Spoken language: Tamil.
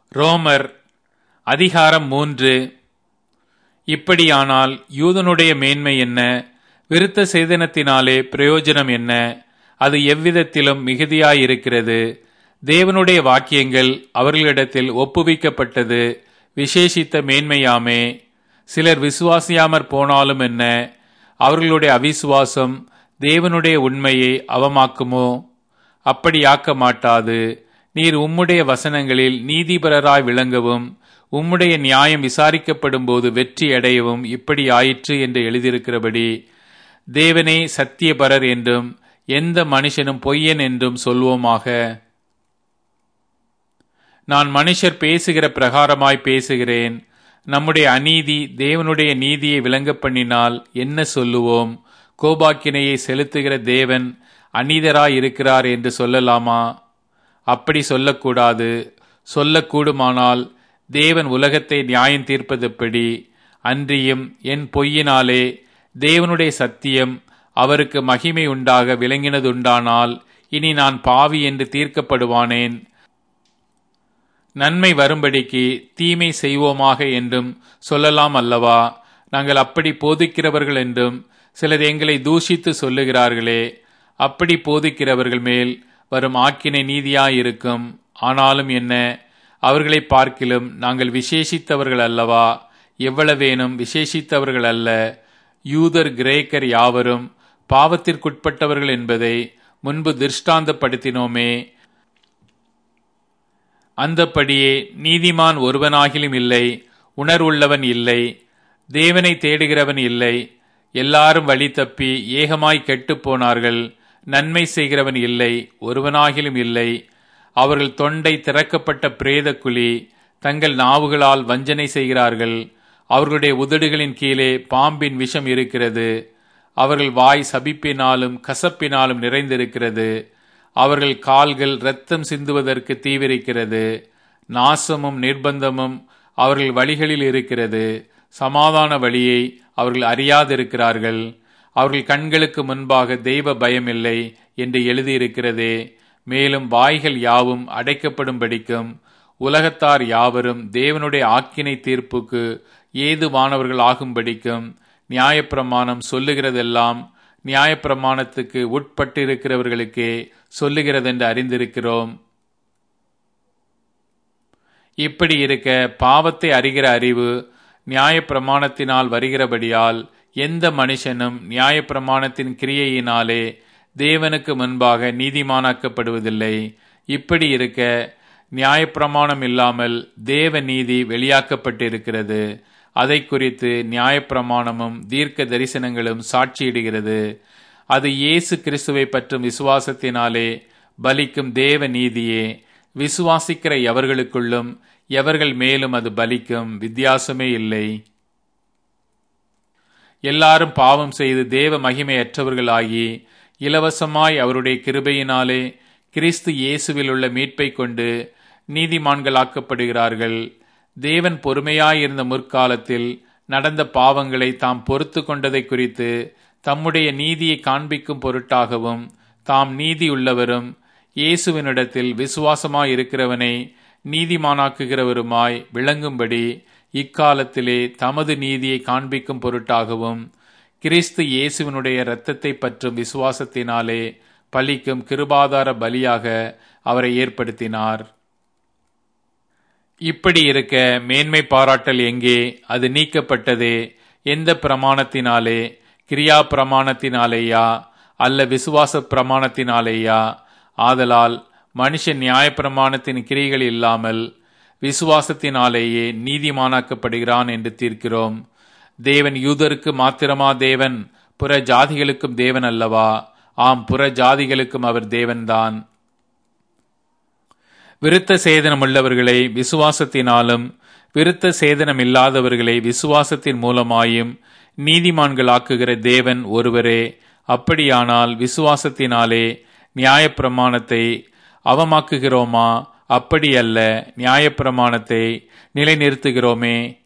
ரோமர் அதிகாரம் மூன்று இப்படியானால் யூதனுடைய மேன்மை என்ன விருத்த சேதனத்தினாலே பிரயோஜனம் என்ன அது எவ்விதத்திலும் மிகுதியாயிருக்கிறது தேவனுடைய வாக்கியங்கள் அவர்களிடத்தில் ஒப்புவிக்கப்பட்டது விசேஷித்த மேன்மையாமே சிலர் விசுவாசியாமற் போனாலும் என்ன அவர்களுடைய அவிசுவாசம் தேவனுடைய உண்மையை அவமாக்குமோ அப்படியாக்க மாட்டாது நீர் உம்முடைய வசனங்களில் நீதிபரராய் விளங்கவும் உம்முடைய நியாயம் விசாரிக்கப்படும் போது வெற்றி அடையவும் இப்படி ஆயிற்று என்று எழுதியிருக்கிறபடி தேவனே சத்தியபரர் என்றும் எந்த மனுஷனும் பொய்யன் என்றும் சொல்வோமாக நான் மனுஷர் பேசுகிற பிரகாரமாய் பேசுகிறேன் நம்முடைய அநீதி தேவனுடைய நீதியை விளங்க பண்ணினால் என்ன சொல்லுவோம் கோபாக்கினையை செலுத்துகிற தேவன் அநீதராய் இருக்கிறார் என்று சொல்லலாமா அப்படி சொல்லக்கூடாது சொல்லக்கூடுமானால் தேவன் உலகத்தை நியாயம் தீர்ப்பதெப்படி அன்றியும் என் பொய்யினாலே தேவனுடைய சத்தியம் அவருக்கு மகிமை உண்டாக விளங்கினதுண்டானால் இனி நான் பாவி என்று தீர்க்கப்படுவானேன் நன்மை வரும்படிக்கு தீமை செய்வோமாக என்றும் சொல்லலாம் அல்லவா நாங்கள் அப்படி போதிக்கிறவர்கள் என்றும் சிலர் எங்களை தூஷித்து சொல்லுகிறார்களே அப்படி போதிக்கிறவர்கள் மேல் வரும் ஆக்கினை நீதியாயிருக்கும் ஆனாலும் என்ன அவர்களை பார்க்கிலும் நாங்கள் விசேஷித்தவர்கள் அல்லவா எவ்வளவேனும் விசேஷித்தவர்கள் அல்ல யூதர் கிரேக்கர் யாவரும் பாவத்திற்குட்பட்டவர்கள் என்பதை முன்பு திருஷ்டாந்தப்படுத்தினோமே அந்தப்படியே நீதிமான் ஒருவனாகிலும் இல்லை உணர்வுள்ளவன் இல்லை தேவனை தேடுகிறவன் இல்லை எல்லாரும் வழி தப்பி ஏகமாய் கெட்டுப் போனார்கள் நன்மை செய்கிறவன் இல்லை ஒருவனாகிலும் இல்லை அவர்கள் தொண்டை திறக்கப்பட்ட பிரேத குழி தங்கள் நாவுகளால் வஞ்சனை செய்கிறார்கள் அவர்களுடைய உதடுகளின் கீழே பாம்பின் விஷம் இருக்கிறது அவர்கள் வாய் சபிப்பினாலும் கசப்பினாலும் நிறைந்திருக்கிறது அவர்கள் கால்கள் இரத்தம் சிந்துவதற்கு தீவிரிக்கிறது நாசமும் நிர்பந்தமும் அவர்கள் வழிகளில் இருக்கிறது சமாதான வழியை அவர்கள் அறியாதிருக்கிறார்கள் அவர்கள் கண்களுக்கு முன்பாக தெய்வ பயமில்லை என்று எழுதியிருக்கிறதே மேலும் வாய்கள் யாவும் அடைக்கப்படும்படிக்கும் உலகத்தார் யாவரும் தேவனுடைய ஆக்கினை தீர்ப்புக்கு ஏதுவானவர்கள் ஆகும்படிக்கும் நியாயப்பிரமாணம் சொல்லுகிறதெல்லாம் நியாயப்பிரமாணத்துக்கு உட்பட்டிருக்கிறவர்களுக்கே சொல்லுகிறதென்று அறிந்திருக்கிறோம் இப்படி இருக்க பாவத்தை அறிகிற அறிவு நியாயப்பிரமாணத்தினால் வருகிறபடியால் எந்த மனுஷனும் நியாயப்பிரமாணத்தின் கிரியையினாலே தேவனுக்கு முன்பாக நீதிமானாக்கப்படுவதில்லை இப்படி இருக்க நியாயப்பிரமாணம் இல்லாமல் தேவ நீதி வெளியாக்கப்பட்டிருக்கிறது அதை குறித்து நியாயப்பிரமாணமும் தீர்க்க தரிசனங்களும் சாட்சியிடுகிறது அது இயேசு கிறிஸ்துவை பற்றும் விசுவாசத்தினாலே பலிக்கும் தேவ நீதியே விசுவாசிக்கிற எவர்களுக்குள்ளும் எவர்கள் மேலும் அது பலிக்கும் வித்தியாசமே இல்லை எல்லாரும் பாவம் செய்து தேவ மகிமையற்றவர்களாகி இலவசமாய் அவருடைய கிருபையினாலே கிறிஸ்து இயேசுவில் உள்ள மீட்பை கொண்டு நீதிமான்களாக்கப்படுகிறார்கள் தேவன் பொறுமையாயிருந்த முற்காலத்தில் நடந்த பாவங்களை தாம் பொறுத்து கொண்டதை குறித்து தம்முடைய நீதியை காண்பிக்கும் பொருட்டாகவும் தாம் நீதி உள்ளவரும் இயேசுவினிடத்தில் விசுவாசமாயிருக்கிறவனை நீதிமானாக்குகிறவருமாய் விளங்கும்படி இக்காலத்திலே தமது நீதியை காண்பிக்கும் பொருட்டாகவும் கிறிஸ்து இயேசுவினுடைய இரத்தத்தை பற்றும் விசுவாசத்தினாலே பலிக்கும் கிருபாதார பலியாக அவரை ஏற்படுத்தினார் இப்படி இருக்க மேன்மை பாராட்டல் எங்கே அது நீக்கப்பட்டதே எந்த பிரமாணத்தினாலே கிரியா பிரமாணத்தினாலேயா அல்ல விசுவாச பிரமாணத்தினாலேயா ஆதலால் மனுஷன் நியாயப்பிரமாணத்தின் கிரிகள் இல்லாமல் விசுவாசத்தினாலேயே நீதிமானாக்கப்படுகிறான் என்று தீர்க்கிறோம் தேவன் யூதருக்கு மாத்திரமா தேவன் புற ஜாதிகளுக்கும் தேவன் அல்லவா ஆம் புற ஜாதிகளுக்கும் அவர் தேவன்தான் விருத்த சேதனம் உள்ளவர்களை விசுவாசத்தினாலும் விருத்த சேதனம் இல்லாதவர்களை விசுவாசத்தின் மூலமாயும் நீதிமான்களாக்குகிற தேவன் ஒருவரே அப்படியானால் விசுவாசத்தினாலே நியாயப்பிரமாணத்தை அவமாக்குகிறோமா அப்படியல்ல நியாயப்பிரமாணத்தை நிலைநிறுத்துகிறோமே